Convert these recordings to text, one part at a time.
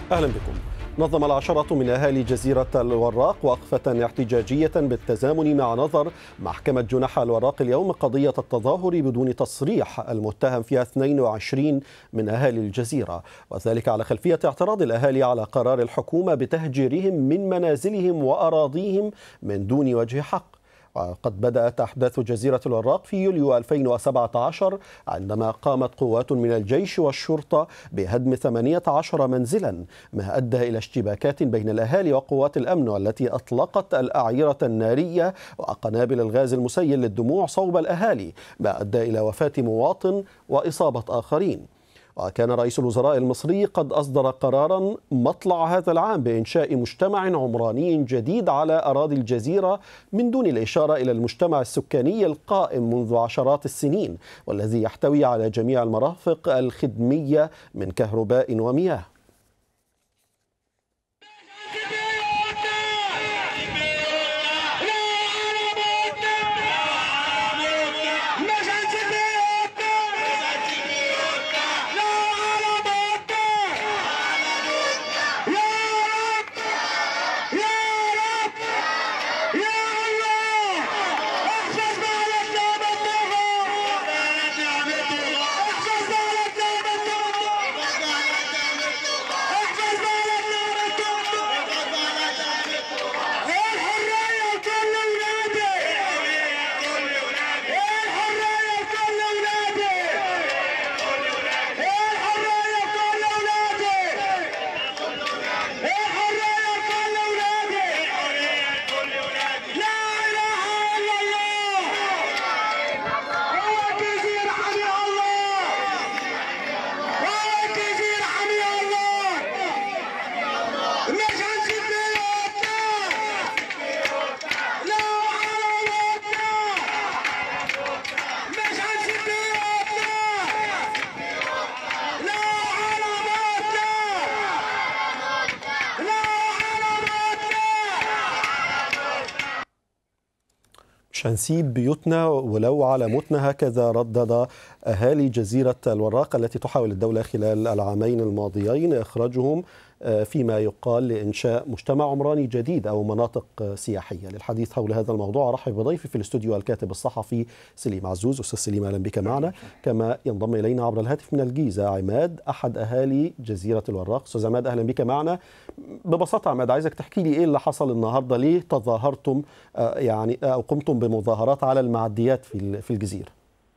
أهلا بكم نظم العشرة من أهالي جزيرة الوراق وقفة احتجاجية بالتزامن مع نظر محكمة جناح الوراق اليوم قضية التظاهر بدون تصريح المتهم فيها 22 من أهالي الجزيرة وذلك على خلفية اعتراض الأهالي على قرار الحكومة بتهجيرهم من منازلهم وأراضيهم من دون وجه حق وقد بدأت أحداث جزيرة الوراق في يوليو 2017 عندما قامت قوات من الجيش والشرطة بهدم 18 منزلا ما أدى إلى اشتباكات بين الأهالي وقوات الأمن والتي أطلقت الأعيرة النارية وقنابل الغاز المسيل للدموع صوب الأهالي ما أدى إلى وفاة مواطن وإصابة آخرين وكان رئيس الوزراء المصري قد أصدر قرارا مطلع هذا العام بإنشاء مجتمع عمراني جديد على أراضي الجزيرة من دون الإشارة إلى المجتمع السكاني القائم منذ عشرات السنين والذي يحتوي على جميع المرافق الخدمية من كهرباء ومياه مش هنسيب بيوتنا ولو على موتنا هكذا ردد أهالي جزيرة الوراق التي تحاول الدولة خلال العامين الماضيين إخراجهم فيما يقال لإنشاء مجتمع عمراني جديد أو مناطق سياحية للحديث حول هذا الموضوع أرحب بضيفي في الاستوديو الكاتب الصحفي سليم عزوز أستاذ سليم أهلا بك معنا كما ينضم إلينا عبر الهاتف من الجيزة عماد أحد أهالي جزيرة الوراق أستاذ عماد أهلا بك معنا ببساطة عماد عايزك تحكي لي إيه اللي حصل النهاردة ليه تظاهرتم يعني أو قمتم بمظاهرات على المعديات في في الجزيرة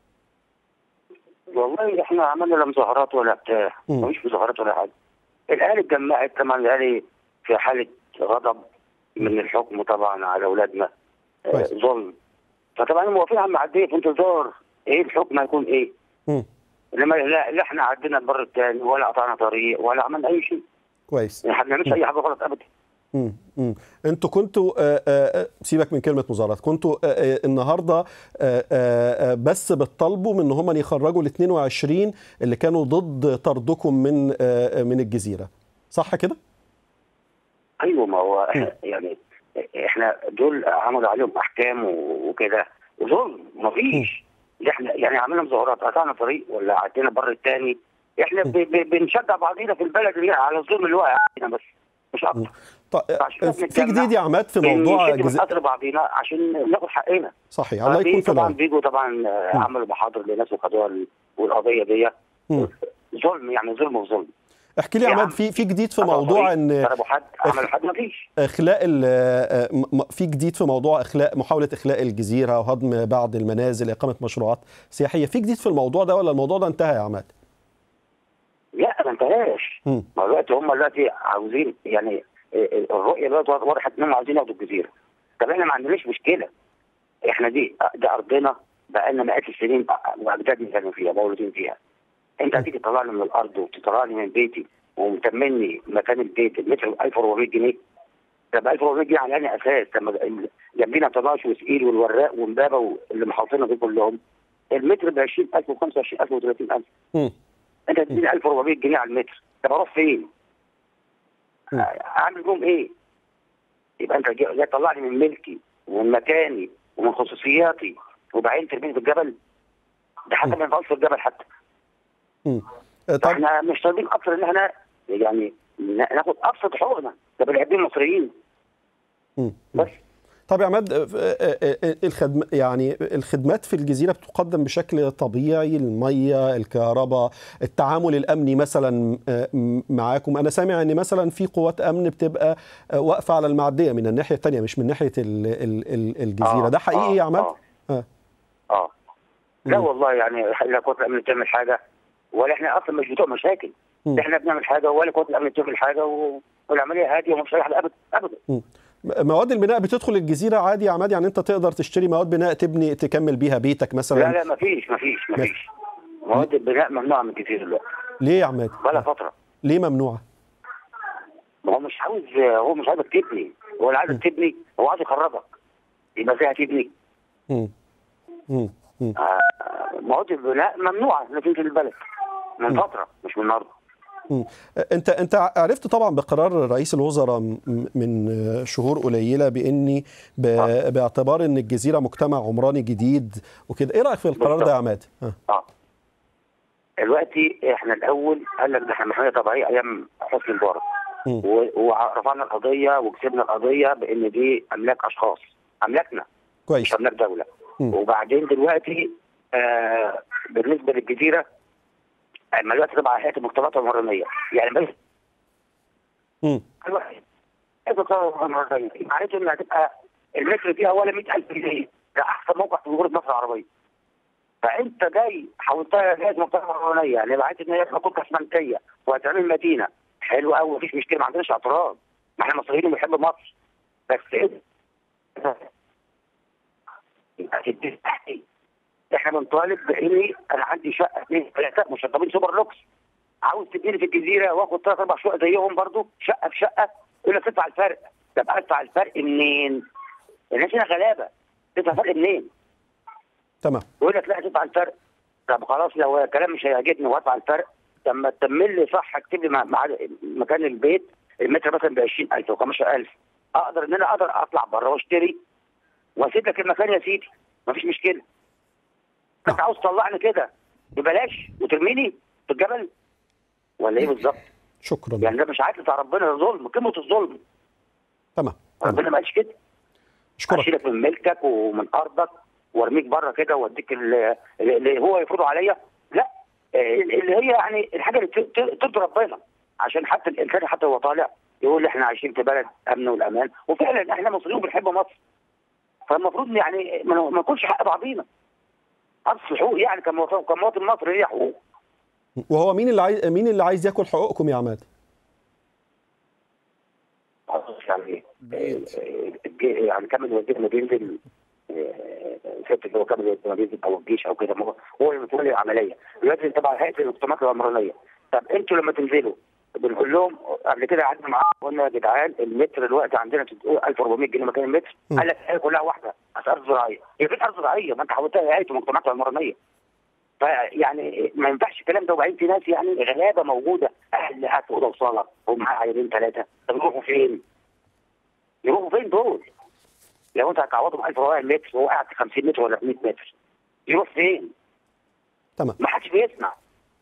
والله احنا عملنا لا مظاهرات ولا بتاع مفيش مظاهرات ولا حاجه الاهالي اتجمعت طبعا الاهالي في حاله غضب من الحكم طبعا على اولادنا آه ظلم فطبعا موافقين على المعديه في انتظار ايه الحكم هيكون ايه؟ انما لا, لا احنا عدينا البر الثاني ولا قطعنا طريق ولا عملنا اي شيء كويس يعني ما بنعملش اي حاجه غلط ابدا امم امم انتوا كنتوا آآ آآ سيبك من كلمه مظاهرات كنتوا آآ النهارده آآ بس بتطالبوا من ان هم يخرجوا ال 22 اللي كانوا ضد طردكم من من الجزيره صح كده؟ ايوه ما هو يعني احنا دول عملوا عليهم احكام وكده ظلم مفيش احنا يعني عملنا مظاهرات قطعنا طريق ولا عدينا بر الثاني احنا بنشجع بعضينا في البلد اللي على الظلم اللي واقع علينا بس مش اكتر طيب في جديد يا عماد في موضوع جز... قطر بعضينا عشان ناخد حقنا صحيح الله يكون في طبعا بيجوا طبعا عملوا محاضر لناس وخدوها والقضيه دي ظلم يعني ظلم وظلم احكي لي يا عماد في في جديد في موضوع ان ضربوا حد عملوا حد ما فيش اخلاء في جديد في موضوع اخلاء محاوله اخلاء الجزيره وهضم بعض المنازل اقامه مشروعات سياحيه في جديد في الموضوع ده ولا الموضوع ده انتهى يا عماد؟ لا ما انتهاش ما دلوقتي هم دلوقتي عاوزين يعني الرؤيه دلوقتي وضحت انهم عاوزين ياخدوا الجزيره طب احنا ما عندناش مشكله احنا دي ده ارضنا بقى لنا مئات السنين واجدادنا كانوا فيها مولودين فيها انت هتيجي تطلعني من الارض وتطلعني من بيتي ومتمني مكان البيت المتر 1400 جنيه طب 1400 جنيه على انهي اساس؟ لما جنبينا طناش وسقيل والوراق ومبابه اللي محاطينها دول كلهم المتر ب 20000 و 25000 و 30000 انت تديني 1400 جنيه على المتر طب اروح فين؟ اعمل بهم ايه؟ يبقى انت جاي تطلعني من ملكي ومن مكاني ومن خصوصياتي وبعدين ترميني في الجبل ده حتى ما ينفعش في الجبل حتى طب احنا مش طالبين اكتر ان احنا يعني ناخد ابسط حقوقنا ده بني ادمين مصريين بس طب يا عماد الخدم يعني الخدمات في الجزيره بتقدم بشكل طبيعي الميه الكهرباء التعامل الامني مثلا معاكم انا سامع ان مثلا في قوات امن بتبقى واقفه على المعديه من الناحيه الثانيه مش من ناحيه الجزيره ده حقيقي يا عماد اه اه لا والله يعني لا قوات الامن بتعمل حاجه ولا احنا اصلا مش بتوع مشاكل احنا بنعمل حاجه ولا قوات الامن بتعمل حاجه والعمليه هاديه ومش رايحه ابدا ابدا مواد البناء بتدخل الجزيره عادي يا عماد يعني انت تقدر تشتري مواد بناء تبني تكمل بيها بيتك مثلا لا لا ما فيش ما فيش ما فيش مواد البناء ممنوعه من الجزيره دلوقتي ليه يا عماد؟ بقى فتره ليه ممنوعه؟ ما هو مش عاوز هو مش عاوزك تبني هو اللي عايزك تبني هو عاوز يخرجك يبقى ازاي هتبني؟ امم امم آه مواد البناء ممنوعه نتيجه البلد من فتره مش من النهارده انت انت عرفت طبعا بقرار رئيس الوزراء من شهور قليله باني باعتبار ان الجزيره مجتمع عمراني جديد وكده ايه رايك في القرار ده يا عماد؟ اه دلوقتي احنا الاول قال لك ده احنا محميه طبيعيه ايام حسني مبارك ورفعنا القضيه وكسبنا القضيه بان دي املاك اشخاص املاكنا كويس مش املاك دوله م. وبعدين دلوقتي آه بالنسبه للجزيره اما دلوقتي تبع هيئه المجتمعات العمرانيه يعني بس امم معناته انها هتبقى المتر فيها ولا 100000 جنيه ده احسن موقع في جمهوريه مصر العربيه فانت جاي حولتها لهيئه المجتمعات العمرانيه يعني بعت ان هي تكون اسمنتيه وهتعمل مدينه حلو قوي مفيش مشكله ما عندناش اعتراض ما احنا مصريين وبنحب مصر بس ايه احنا بنطالب باني انا عندي شقه اثنين ثلاثه مشطبين سوبر لوكس عاوز تديني في الجزيره واخد ثلاث اربع شقق زيهم برضو شقه في شقه يقول لك تدفع الفرق طب ادفع الفرق منين؟ الناس هنا غلابه تدفع الفرق منين؟ تمام يقول لك لا تدفع الفرق طب خلاص لو الكلام مش هيعجبني وادفع الفرق طب ما تكمل لي صح اكتب لي مع مكان البيت المتر مثلا ب 20000 و 15000 اقدر ان انا اقدر اطلع بره واشتري واسيب لك المكان يا سيدي مفيش مشكله انت عاوز تطلعني كده ببلاش وترميني في الجبل ولا ايه بالظبط؟ شكرا يعني ده مش عادل بتاع ربنا ده ظلم قمه الظلم تمام ربنا ما قالش كده اشكرك اشيلك من ملكك ومن ارضك وارميك بره كده واديك اللي هو يفرضه عليا لا اللي هي يعني الحاجه اللي ترضي ربنا عشان حتى الانسان حتى هو طالع يقول احنا عايشين في بلد امن والامان وفعلا احنا مصريين بنحب مصر فالمفروض يعني ما ناكلش حق بعضينا اصل الحقوق يعني كمواطن كمواطن مصري ليه حقوق وهو مين اللي عايز مين اللي عايز ياكل حقوقكم يا عماد؟ يعني يعني كامل وزير ما بينزل ست اللي هو كامل وزير ما بينزل او الجيش او كده هو اللي متولي العمليه دلوقتي تبع هيئه المجتمعات العمرانيه طب انتوا لما تنزلوا بنقول لهم قبل كده قعدنا معاهم قلنا يا جدعان المتر دلوقتي عندنا 1400 جنيه مكان المتر قال لك هي كلها واحده اسعار زراعيه هي فين ارض زراعيه ما انت حولتها هيئه المجتمعات العمرانيه فيعني ما ينفعش الكلام ده وبعدين في ناس يعني غلابه موجوده اهل قاعد في اوضه وصاله ومعاه عيلين ثلاثه طب يروحوا فين؟ يروحوا فين دول؟ لو انت هتعوضهم 1000 متر وهو قاعد في 50 متر ولا 100 متر يروح فين؟ تمام ما حدش بيسمع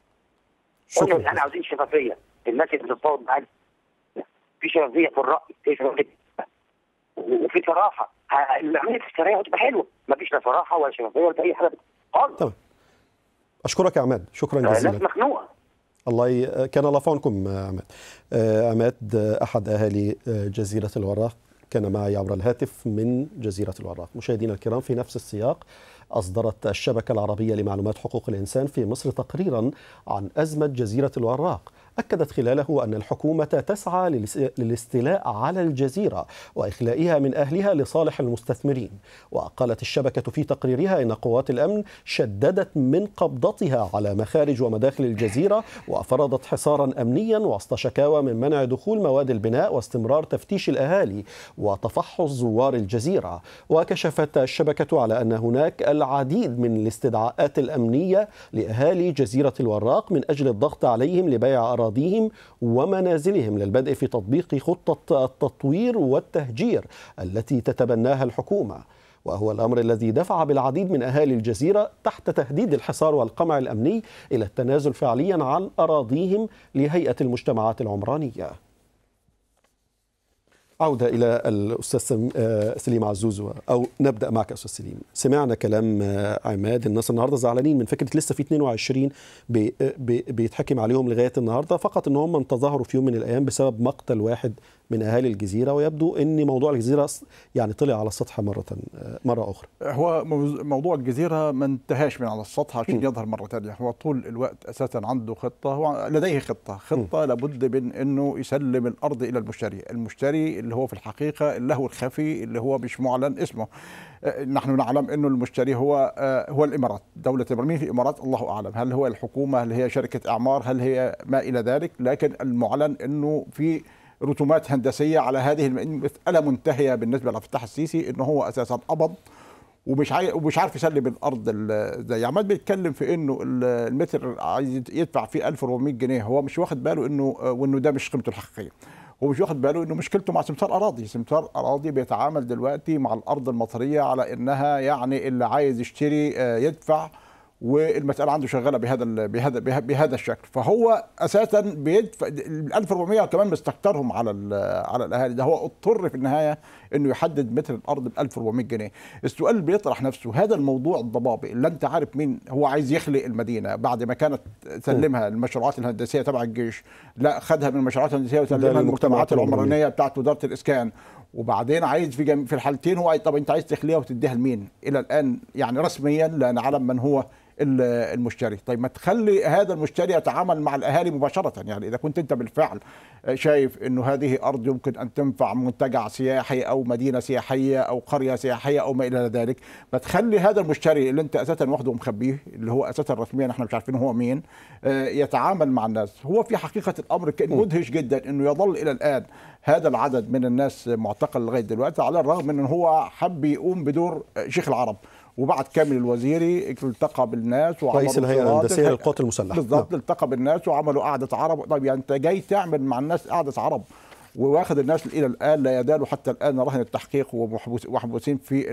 شكرا احنا عاوزين شفافيه الناس اللي بتتفاوض معانا في شفافيه في الراي في شفافيه وفي صراحه العمليه الشرعيه هتبقى حلوه ما فيش لا صراحه ولا شفافيه ولا اي حاجه خالص تمام اشكرك يا عماد شكرا جزيلا الناس مخنوقه الله ي... كان الله في عونكم عماد عماد احد اهالي جزيره الوراق كان معي عبر الهاتف من جزيره الوراق مشاهدينا الكرام في نفس السياق أصدرت الشبكة العربية لمعلومات حقوق الإنسان في مصر تقريرا عن أزمة جزيرة الوراق أكدت خلاله أن الحكومة تسعى للاستيلاء على الجزيرة وإخلائها من أهلها لصالح المستثمرين وقالت الشبكة في تقريرها أن قوات الأمن شددت من قبضتها على مخارج ومداخل الجزيرة وفرضت حصارا أمنيا وسط شكاوى من منع دخول مواد البناء واستمرار تفتيش الأهالي وتفحص زوار الجزيرة وكشفت الشبكة على أن هناك العديد من الاستدعاءات الأمنية لأهالي جزيرة الوراق من أجل الضغط عليهم لبيع أراضيهم ومنازلهم للبدء في تطبيق خطة التطوير والتهجير التي تتبناها الحكومة وهو الأمر الذي دفع بالعديد من أهالي الجزيرة تحت تهديد الحصار والقمع الأمني إلى التنازل فعليا عن أراضيهم لهيئة المجتمعات العمرانية عودة إلى الأستاذ سليم عزوز أو نبدأ معك أستاذ سليم سمعنا كلام عماد الناس النهاردة زعلانين من فكرة لسه في 22 بي بي بيتحكم عليهم لغاية النهاردة فقط أن هم تظاهروا في يوم من الأيام بسبب مقتل واحد من أهالي الجزيرة ويبدو أن موضوع الجزيرة يعني طلع على السطح مرة مرة أخرى هو موضوع الجزيرة ما انتهاش من على السطح عشان يظهر مرة ثانية هو طول الوقت أساسا عنده خطة هو لديه خطة خطة لابد من أنه يسلم الأرض إلى المشتري المشتري اللي هو في الحقيقة له الخفي اللي هو مش معلن اسمه نحن نعلم انه المشتري هو هو الامارات، دوله مين في الامارات الله اعلم، هل هو الحكومه، هل هي شركه اعمار، هل هي ما الى ذلك، لكن المعلن انه في رسومات هندسيه على هذه المساله منتهيه بالنسبه لفتح السيسي انه هو اساسا قبض ومش عاي... ومش عارف يسلم الارض زي عماد بيتكلم في انه المتر عايز يدفع فيه 1400 جنيه هو مش واخد باله انه وانه ده مش قيمته الحقيقيه هو مش واخد باله انه مشكلته مع سمسار اراضي، سمسار اراضي بيتعامل دلوقتي مع الارض المصريه على انها يعني اللي عايز يشتري يدفع والمساله عنده شغاله بهذا بهذا بهذا الشكل فهو اساسا بيدفع ال 1400 كمان مستكترهم على على الاهالي ده هو اضطر في النهايه انه يحدد متر الارض ب 1400 جنيه السؤال اللي بيطرح نفسه هذا الموضوع الضبابي اللي انت عارف مين هو عايز يخلق المدينه بعد ما كانت سلمها المشروعات الهندسيه تبع الجيش لا خدها من المشروعات الهندسيه وسلمها المجتمعات العمرانيه بتاعت وزاره الاسكان وبعدين عايز في جم... في الحالتين هو طب انت عايز تخليها وتديها لمين؟ الى الان يعني رسميا لا نعلم من هو المشتري طيب ما تخلي هذا المشتري يتعامل مع الاهالي مباشره يعني اذا كنت انت بالفعل شايف انه هذه ارض يمكن ان تنفع منتجع سياحي او مدينه سياحيه او قريه سياحيه او ما الى ذلك ما تخلي هذا المشتري اللي انت اساسا واخده ومخبيه اللي هو اساسا رسميا احنا مش عارفين هو مين يتعامل مع الناس هو في حقيقه الامر كان مدهش جدا انه يظل الى الان هذا العدد من الناس معتقل لغايه دلوقتي على الرغم من ان هو حب يقوم بدور شيخ العرب وبعد كامل الوزيري التقى بالناس وعملوا رئيس الهيئه الهندسيه للقوات المسلحه بالضبط التقى بالناس وعملوا قعده عرب طيب يعني انت جاي تعمل مع الناس قعده عرب وواخد الناس الى الان لا يزالوا حتى الان رهن التحقيق ومحبوسين في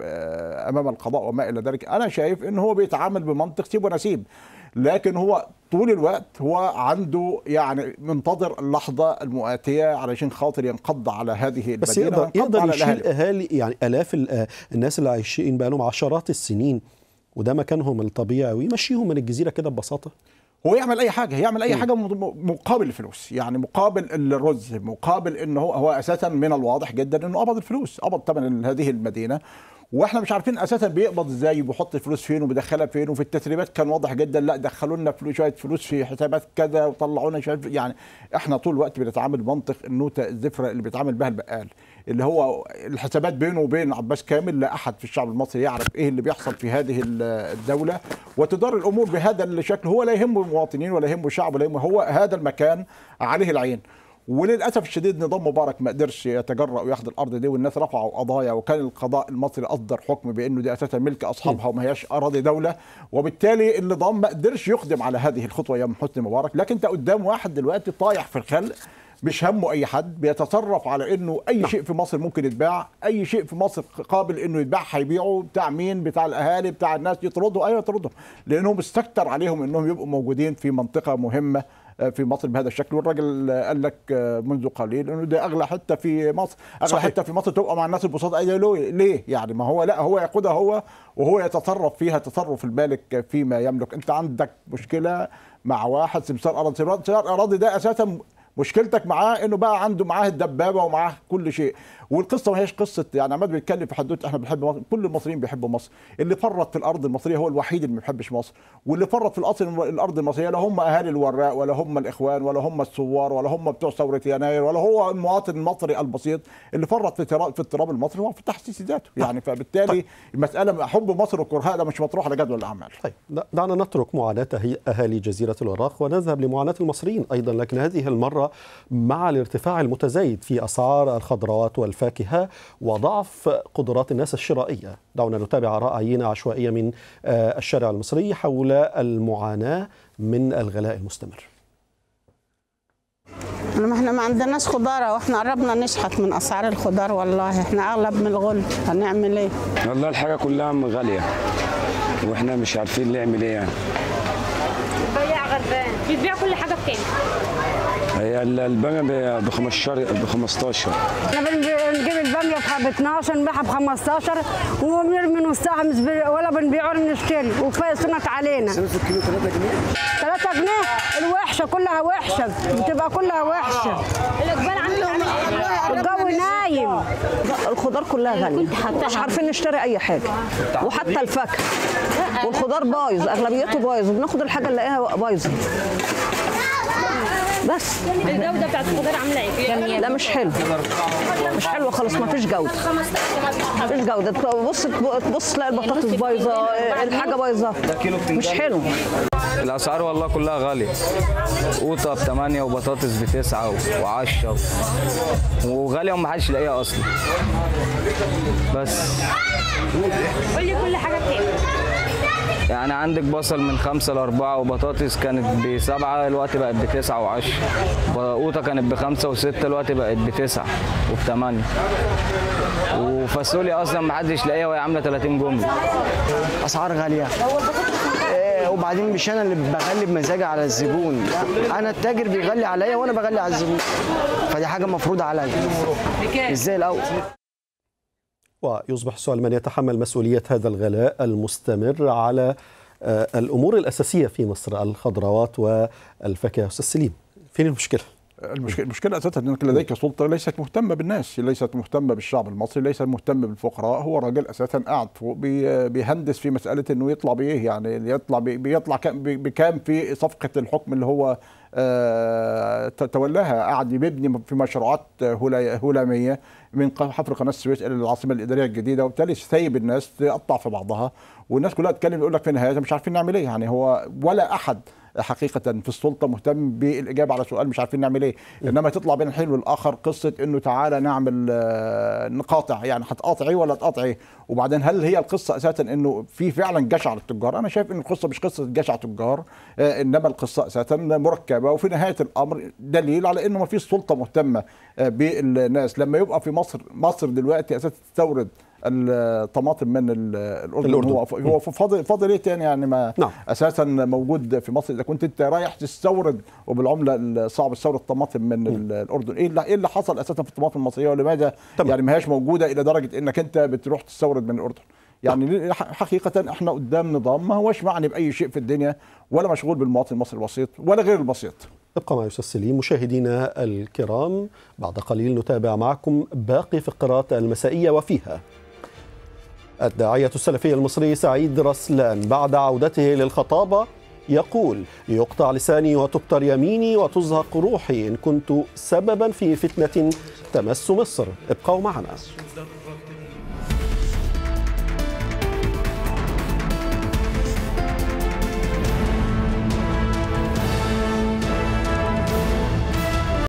امام القضاء وما الى ذلك انا شايف ان هو بيتعامل بمنطق سيب ونسيب لكن هو طول الوقت هو عنده يعني منتظر اللحظه المؤاتيه علشان خاطر ينقض على هذه بس يقدر يقدر يشيل اهالي يعني الاف الناس اللي عايشين بقى لهم عشرات السنين وده مكانهم الطبيعي ويمشيهم من الجزيره كده ببساطه هو يعمل اي حاجه يعمل اي حاجه مقابل الفلوس يعني مقابل الرز مقابل انه هو, هو اساسا من الواضح جدا انه قبض الفلوس قبض ثمن هذه المدينه واحنا مش عارفين اساسا بيقبض ازاي وبيحط الفلوس فين وبيدخلها فين وفي التسريبات كان واضح جدا لا دخلوا لنا فلوس شويه فلوس في حسابات كذا وطلعوا لنا شويه يعني احنا طول الوقت بنتعامل بمنطق النوته الزفره اللي بيتعامل بها البقال اللي هو الحسابات بينه وبين عباس كامل لا احد في الشعب المصري يعرف ايه اللي بيحصل في هذه الدوله وتدار الامور بهذا الشكل هو لا يهمه المواطنين ولا يهمه الشعب ولا يهمه هو هذا المكان عليه العين وللاسف الشديد نظام مبارك ما قدرش يتجرأ وياخد الارض دي والناس رفعوا قضايا وكان القضاء المصري اصدر حكم بانه دي اساسا ملك اصحابها وما هياش اراضي دوله وبالتالي النظام ما قدرش يقدم على هذه الخطوه يا حسني مبارك لكن انت قدام واحد دلوقتي طايح في الخلق مش همه اي حد بيتصرف على انه اي شيء في مصر ممكن يتباع اي شيء في مصر قابل انه يتباع هيبيعه بتاع مين بتاع الاهالي بتاع الناس يطردوا ايوه يطردهم لانهم استكتر عليهم انهم يبقوا موجودين في منطقه مهمه في مصر بهذا الشكل والراجل قال لك منذ قليل انه ده اغلى حته في مصر اغلى صحيح. حته في مصر تبقى مع الناس البساط ليه يعني ما هو لا هو ياخدها هو وهو يتصرف فيها تصرف المالك فيما يملك انت عندك مشكله مع واحد سمسار اراضي سمسار اراضي ده اساسا مشكلتك معاه انه بقى عنده معاه الدبابه ومعاه كل شيء والقصه ما هيش قصه يعني عماد بيتكلم في حدوته احنا بنحب مصر كل المصريين بيحبوا مصر اللي فرط في الارض المصريه هو الوحيد اللي ما بيحبش مصر واللي فرط في الاصل الارض المصريه لا هم اهالي الوراق ولا هم الاخوان ولا هم الثوار ولا هم بتوع ثوره يناير ولا هو المواطن المصري البسيط اللي فرط في تراب في التراب المصري هو في تحسيس ذاته يعني فبالتالي طيب. المساله حب مصر وكرهها ده مش مطروح على جدول الاعمال طيب دعنا نترك معاناه اهالي جزيره الوراق ونذهب لمعاناه المصريين ايضا لكن هذه المره مع الارتفاع المتزايد في اسعار الخضروات والفاكهه وضعف قدرات الناس الشرائيه دعونا نتابع اراء عينه عشوائيه من الشارع المصري حول المعاناه من الغلاء المستمر ما احنا ما عندناش خضار واحنا قربنا نشحت من اسعار الخضار والله احنا اغلب من الغل هنعمل ايه والله الحاجه كلها غاليه واحنا مش عارفين نعمل ايه يعني بياع غربان بتبيع كل حاجه بكام هي ال- الباميه ب 15 ب 15 احنا بنجي- بنجيب الباميه ب 12 نبيعها ب 15 وبنرمي نص ساعه مش بي- ولا بنبيع ولا بنشتري وكفايه سنت علينا سعر الكيلو 3 جنيه 3 جنيه الوحشه كلها وحشه بتبقى كلها وحشه الجو نايم الخضار كلها غالية مش عارفين نشتري أي حاجة وحتى الفاكهة والخضار بايظ أغلبيته بايظ وبناخد الحاجة اللي نلاقيها بايظة بس الجوده بتاعت الخضار عامله ايه؟ لا مش حلو مش حلو خالص ما فيش جودة مفيش جودة تبص تبص تلاقي البطاطس بايظة الحاجة بايظة مش حلو الاسعار والله كلها غاليه قوطه ب 8 وبطاطس ب 9 و10 وغاليه ومحدش يلاقيها اصلا بس قول لي كل حاجه بكام؟ يعني عندك بصل من 5 ل 4 وبطاطس كانت ب 7 الوقت بقت ب 9 و10 قوطه كانت ب 5 و6 الوقت بقت ب 9 وب 8 وفاصوليا اصلا محدش يلاقيها وهي عامله 30 جمله اسعار غاليه آه، وبعدين مش انا اللي بغلي بمزاجي على الزبون انا التاجر بيغلي عليا وانا بغلي على الزبون فدي حاجه مفروضه عليا مش زي الاول ويصبح السؤال من يتحمل مسؤولية هذا الغلاء المستمر على آه، الأمور الأساسية في مصر الخضروات والفاكهة أستاذ سليم فين المشكلة؟ المشكله المشكله اساسا انك لديك سلطه ليست مهتمه بالناس ليست مهتمه بالشعب المصري ليست مهتمه بالفقراء هو راجل اساسا قاعد فوق بي- بيهندس في مساله انه يطلع بايه يعني يطلع بي- بيطلع كام- بي- بكام في صفقه الحكم اللي هو آه، ت- تولاها قاعد بيبني في مشروعات هلا- هلاميه من ق- حفر قناه السويس الى العاصمه الاداريه الجديده وبالتالي سايب الناس تقطع في بعضها والناس كلها تتكلم يقول لك في النهايه مش عارفين نعمل ايه يعني هو ولا احد حقيقة في السلطة مهتم بالإجابة على سؤال مش عارفين نعمل إيه إنما تطلع بين الحين والآخر قصة إنه تعالى نعمل آه، نقاطع يعني هتقاطعي ولا تقاطعي وبعدين هل هي القصة أساسا إنه في فعلا جشع للتجار أنا شايف إن القصة مش قصة جشع تجار آه، إنما القصة أساسا مركبة وفي نهاية الأمر دليل على إنه ما فيش سلطة مهتمة آه، بالناس لما يبقى في مصر مصر دلوقتي أساسا تستورد الطماطم من ال- الاردن, الأردن. هو هو فاضل فاضل ايه تاني يعني ما نعم. اساسا موجود في مصر اذا كنت انت رايح تستورد وبالعمله الصعب تستورد طماطم من ال- الاردن ايه اللي ايه اللي حصل اساسا في الطماطم المصريه ولماذا تمام. يعني ما هياش موجوده الى درجه انك انت بتروح تستورد من الاردن يعني ح- حقيقة احنا قدام نظام ما هوش معني بأي شيء في الدنيا ولا مشغول بالمواطن المصري البسيط ولا غير البسيط ابقى معي أستاذ سليم مشاهدينا الكرام بعد قليل نتابع معكم باقي فقرات المسائية وفيها الداعية السلفي المصري سعيد رسلان بعد عودته للخطابة يقول يقطع لساني وتبتر يميني وتزهق روحي إن كنت سببا في فتنة تمس مصر ابقوا معنا